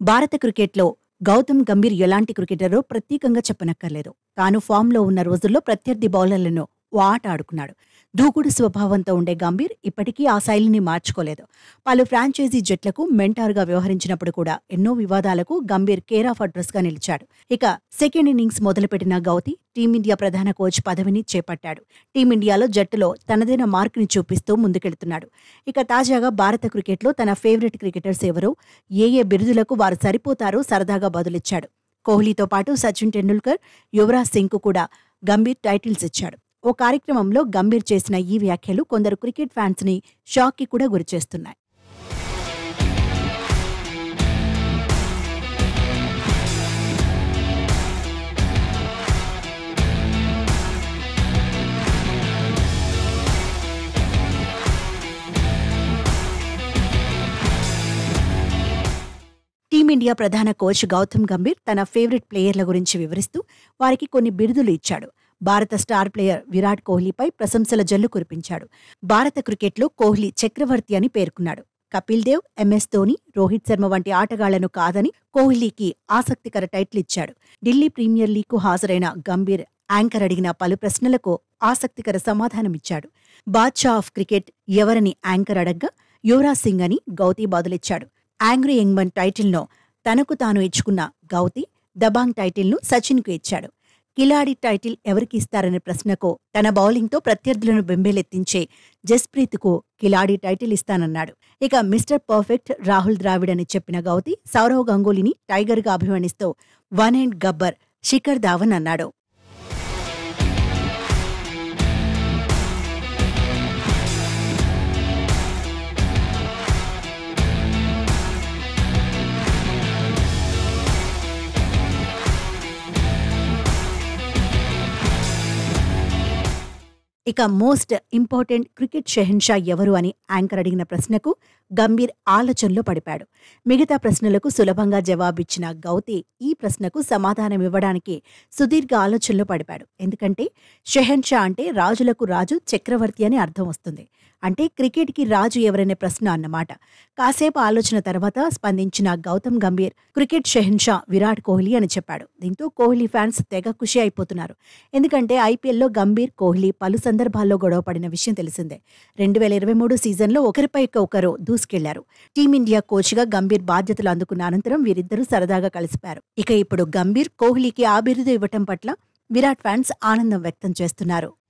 భారత క్రికెట్లో గౌతమ్ గంభీర్ ఎలాంటి క్రికెటరో ప్రత్యేకంగా చెప్పనక్కర్లేదు తాను ఫామ్లో ఉన్న రోజుల్లో ప్రత్యర్థి బౌలర్లను ఓ ఆట ఆడుకున్నాడు దూకుడు స్వభావంతో ఉండే గంభీర్ ఇప్పటికీ ఆ శైలిని మార్చుకోలేదు పలు ఫ్రాంచైజీ జట్లకు మెంటార్గా వ్యవహరించినప్పుడు కూడా ఎన్నో వివాదాలకు గంభీర్ కేర్ ఆఫ్ అడ్రస్గా నిలిచాడు ఇక సెకండ్ ఇన్నింగ్స్ మొదలుపెట్టిన గౌతి టీమిండియా ప్రధాన కోచ్ పదవిని చేపట్టాడు టీమిండియాలో జట్టులో తనదైన మార్కుని చూపిస్తూ ముందుకెళ్తున్నాడు ఇక తాజాగా భారత క్రికెట్లో తన ఫేవరెట్ క్రికెటర్స్ ఎవరో ఏ ఏ బిరుదులకు వారు సరిపోతారో సరదాగా బదులిచ్చాడు కోహ్లీతో పాటు సచిన్ టెండూల్కర్ యువరాజ్ సింగ్కు కూడా గంభీర్ టైటిల్స్ ఇచ్చాడు ఓ కార్యక్రమంలో గంభీర్ చేసిన ఈ వ్యాఖ్యలు కొందరు క్రికెట్ ఫ్యాన్స్ ని షాక్ కి కూడా గురిచేస్తున్నాయి టీమిండియా ప్రధాన కోచ్ గౌతమ్ గంభీర్ తన ఫేవరెట్ ప్లేయర్ల గురించి వివరిస్తూ వారికి కొన్ని బిరుదులు ఇచ్చాడు భారత స్టార్ ప్లేయర్ విరాట్ కోహ్లీపై ప్రశంసల జల్లు కురిపించాడు భారత క్రికెట్లో కోహ్లీ చక్రవర్తి అని పేర్కొన్నాడు కపిల్ దేవ్ ఎంఎస్ ధోని రోహిత్ శర్మ వంటి ఆటగాళ్లను కాదని కోహ్లీకి ఆసక్తికర టైటిల్ ఇచ్చాడు ఢిల్లీ ప్రీమియర్ లీగ్కు హాజరైన గంభీర్ యాంకర్ అడిగిన పలు ప్రశ్నలకు ఆసక్తికర సమాధానమిచ్చాడు బాద్షా ఆఫ్ క్రికెట్ ఎవరని యాంకర్ అడగ్గా యువరాజ్ సింగ్ అని గౌతీ బదులిచ్చాడు యాంగ్రీ యంగ్మన్ టైటిల్ను తనకు తాను ఇచ్చుకున్న గౌతి దబాంగ్ టైటిల్ను సచిన్కు ఇచ్చాడు కిలాడి టైటిల్ ఎవరికి ఇస్తారనే ప్రశ్నకు తన బౌలింగ్తో ప్రత్యర్థులను బెంబేలెత్తించే జస్ప్రీత్కు కిలాడి టైటిల్ ఇస్తానన్నాడు ఇక మిస్టర్ పర్ఫెక్ట్ రాహుల్ ద్రావిడ్ అని చెప్పిన గౌతి సౌరవ్ గంగూలీని టైగర్గా అభివర్ణిస్తూ వన్ అండ్ గబ్బర్ శిఖర్ ధావన్ అన్నాడు ఇక మోస్ట్ ఇంపార్టెంట్ క్రికెట్ షెహన్షా ఎవరు అని యాంకర్ అడిగిన ప్రశ్నకు గంభీర్ ఆలోచనలో పడిపాడు మిగతా ప్రశ్నలకు సులభంగా జవాబిచ్చిన గౌతి ఈ ప్రశ్నకు సమాధానం ఇవ్వడానికి సుదీర్ఘ ఆలోచనలో పడిపాడు ఎందుకంటే షెహన్షా అంటే రాజులకు రాజు చక్రవర్తి అని అర్థం వస్తుంది అంటే క్రికెట్కి రాజు ఎవరనే ప్రశ్న అన్నమాట కాసేపు ఆలోచన తర్వాత స్పందించిన గౌతమ్ గంభీర్ క్రికెట్ షెహన్షా విరాట్ కోహ్లీ అని చెప్పాడు దీంతో కోహ్లీ ఫ్యాన్స్ తెగ ఖుషి అయిపోతున్నారు ఎందుకంటే ఐపీఎల్లో గంభీర్ కోహ్లీ పలు సందర్భాల్లో గొడవపడిన విషయం తెలిసిందే రెండు వేల ఇరవై మూడు సీజన్లో ఒకరిపై ఒకరు దూసుకెళ్లారు టీమిండియా కోచ్గా గంభీర్ బాధ్యతలు అందుకున్న అనంతరం వీరిద్దరూ సరదాగా కలిసిపారు ఇక ఇప్పుడు గంభీర్ కోహ్లీకి ఆ బిరుదు ఇవ్వటం పట్ల విరాట్ ఫ్యాన్స్ ఆనందం వ్యక్తం చేస్తున్నారు